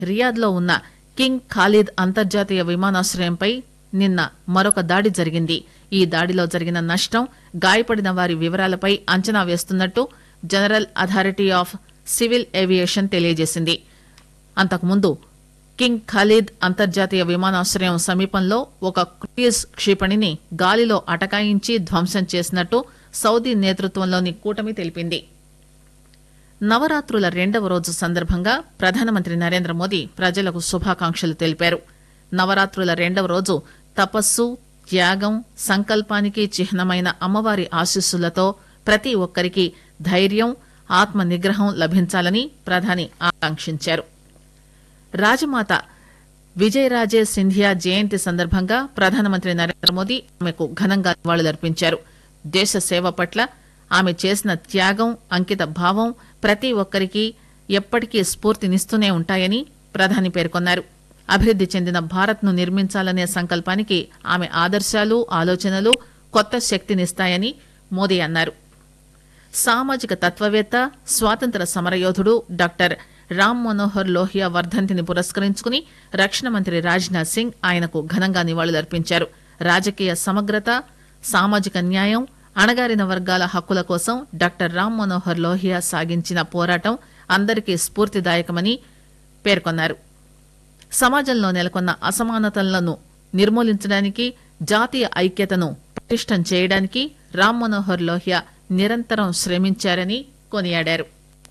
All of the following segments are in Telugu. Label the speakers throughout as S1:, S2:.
S1: రియాద్లో ఉన్న కింగ్ ఖాలిద్ అంతర్జాతీయ విమానాశ్రయంపై నిన్న మరొక దాడి జరిగింది ఈ దాడిలో జరిగిన నష్టం గాయపడిన వారి వివరాలపై అంచనా వేస్తున్నట్టు general authority of civil aviation తెలియజేసింది అంతకుముందు కింగ్ ఖాలిద్ అంతర్జాతీయ విమానాశ్రయం సమీపంలో ఒక క్రూయిజ్ క్షిపణిని గాలిలో అటకాయించి ధ్వంసం చేసినట్టు సౌదీ నేతృత్వంలోని కూటమి తెలిపింది నవరాత్రుల రెండవ రోజు సందర్భంగా ప్రధానమంత్రి నరేంద్ర మోదీ ప్రజలకు శుభాకాంక్షలు తెలిపారు నవరాత్రుల రెండవ రోజు తపస్సు త్యాగం సంకల్పానికి చిహ్నమైన అమ్మవారి ఆశీస్సులతో ప్రతి ఒక్కరికి ధైర్యం ఆత్మ నిగ్రహం లభించాలని ప్రధాని ఆకాంక్షించారు రాజమాత విజయరాజే సింధియా జయంతి సందర్భంగా ప్రధానమంత్రి నరేంద్ర మోదీ ఆమెకు ఘనంగా నివాళులర్పించారు దేశ సేవ పట్ల ఆమె చేసిన త్యాగం అంకిత భావం ప్రతి ఒక్కరికి ఎప్పటికీ స్ఫూర్తినిస్తూనే ఉంటాయని ప్రధాని పేర్కొన్నారు అభివృద్ది చెందిన భారత్ ను నిర్మించాలనే సంకల్పానికి ఆమె ఆదర్శాలు ఆలోచనలు కొత్త శక్తినిస్తాయని మోదీ అన్నారు సామాజిక తత్వవేత్త స్వాతంత్ర సమరయోధుడు డాక్టర్ రామ్ మనోహర్ లోహియా వర్ధంతిని పురస్కరించుకుని రక్షణ మంత్రి రాజ్నాథ్ సింగ్ ఆయనకు ఘనంగా నివాళులర్పించారు రాజకీయ సమగ్రత సామాజిక న్యాయం అణగారిన వర్గాల హక్కుల కోసం డాక్టర్ రామ్ మనోహర్ లోహియా సాగించిన పోరాటం అందరికీ స్ఫూర్తిదాయకమని పేర్కొన్నారు సమాజంలో నెలకొన్న అసమానతలను నిర్మూలించడానికి జాతీయ ఐక్యతను పటిష్టం చేయడానికి రామ్ మనోహర్ లోహియా నిరంతరం శ్రమించారని కొనియాడారు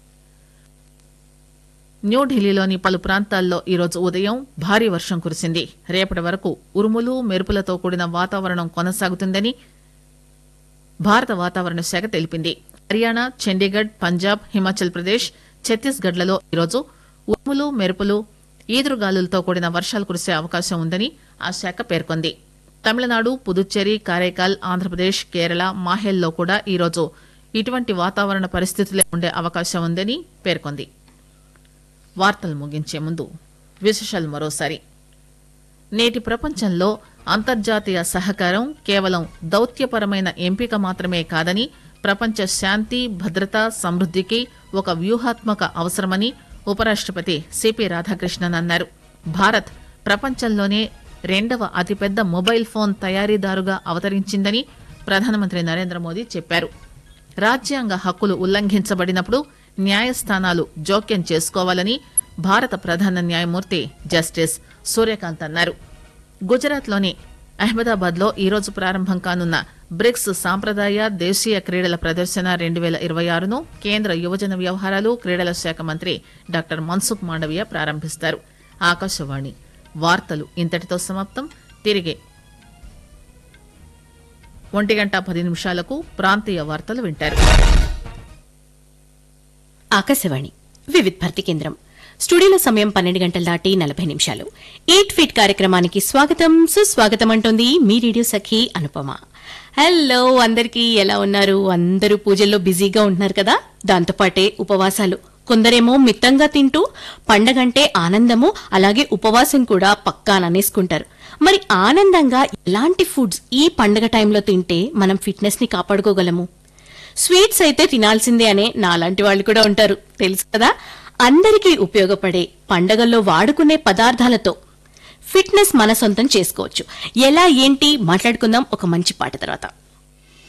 S1: న్యూఢిల్లీలోని పలు ప్రాంతాల్లో ఈరోజు ఉదయం భారీ వర్షం కురిసింది రేపటి వరకు ఉరుములు మెరుపులతో కూడిన వాతావరణం కొనసాగుతుందని భారత వాతావరణ శాఖ తెలిపింది హర్యానా చండీగఢ్ పంజాబ్ హిమాచల్ ప్రదేశ్ ఛత్తీస్గఢ్ లలో ఈరోజు ఉరుములు మెరుపులు ఈదురుగాలులతో కూడిన వర్షాలు కురిసే అవకాశం ఉందని ఆ శాఖ పేర్కొంది తమిళనాడు పుదుచ్చేరి కారైకాల్ ఆంధ్రప్రదేశ్ కేరళ మాహేల్లో కూడా ఈరోజు ఇటువంటి వాతావరణ పరిస్థితులే ఉండే అవకాశం ఉందని పేర్కొంది వార్తలు ముగించే ముందు విశేషాలు మరోసారి నేటి ప్రపంచంలో అంతర్జాతీయ సహకారం కేవలం దౌత్యపరమైన ఎంపిక మాత్రమే కాదని ప్రపంచ శాంతి భద్రత సమృద్దికి ఒక వ్యూహాత్మక అవసరమని ఉపరాష్టపతి సిపి రాధాకృష్ణన్ అన్నారు భారత్ ప్రపంచంలోనే రెండవ అతిపెద్ద మొబైల్ ఫోన్ తయారీదారుగా అవతరించిందని ప్రధానమంత్రి నరేంద్ర మోదీ చెప్పారు రాజ్యాంగ హక్కులు ఉల్లంఘించబడినప్పుడు న్యాయస్థానాలు జోక్యం చేసుకోవాలని భారత ప్రధాన న్యాయమూర్తి జస్టిస్ సూర్యకాంత్ అన్నారు గుజరాత్లోని అహ్మదాబాద్లో ఈరోజు ప్రారంభం కానున్న బ్రిక్స్ సాంప్రదాయ దేశీయ క్రీడల ప్రదర్శన రెండు వేల ఇరవై ఆరును కేంద్ర యువజన వ్యవహారాలు క్రీడల శాఖ మంత్రి డాక్టర్ మన్సుఖ్ మాండవీయ ప్రారంభిస్తారు ఆకాశవాణి వార్తలు ఇంతటితో సమాప్తం తిరిగి ఒంటి గంట పది నిమిషాలకు ప్రాంతీయ వార్తలు వింటారు
S2: ఆకాశవాణి వివిధ్ భర్తీ కేంద్రం స్టూడియోలో సమయం పన్నెండు గంటల దాటి నలభై నిమిషాలు ఈట్ ఫిట్ కార్యక్రమానికి స్వాగతం సుస్వాగతం అంటోంది మీ రేడియో సఖి అనుపమ హలో అందరికీ ఎలా ఉన్నారు అందరూ పూజల్లో బిజీగా ఉంటున్నారు కదా దాంతోపాటే ఉపవాసాలు కొందరేమో మిత్తంగా తింటూ పండగంటే ఆనందము అలాగే ఉపవాసం కూడా పక్కా అనేసుకుంటారు మరి ఆనందంగా ఎలాంటి ఫుడ్స్ ఈ పండగ టైంలో తింటే మనం ఫిట్నెస్ ని కాపాడుకోగలము స్వీట్స్ అయితే తినాల్సిందే అనే నాలాంటి వాళ్ళు కూడా ఉంటారు తెలుసు కదా అందరికీ ఉపయోగపడే పండగల్లో వాడుకునే పదార్థాలతో ఫిట్నెస్ మన సొంతం చేసుకోవచ్చు ఎలా ఏంటి మాట్లాడుకుందాం ఒక మంచి పాట తర్వాత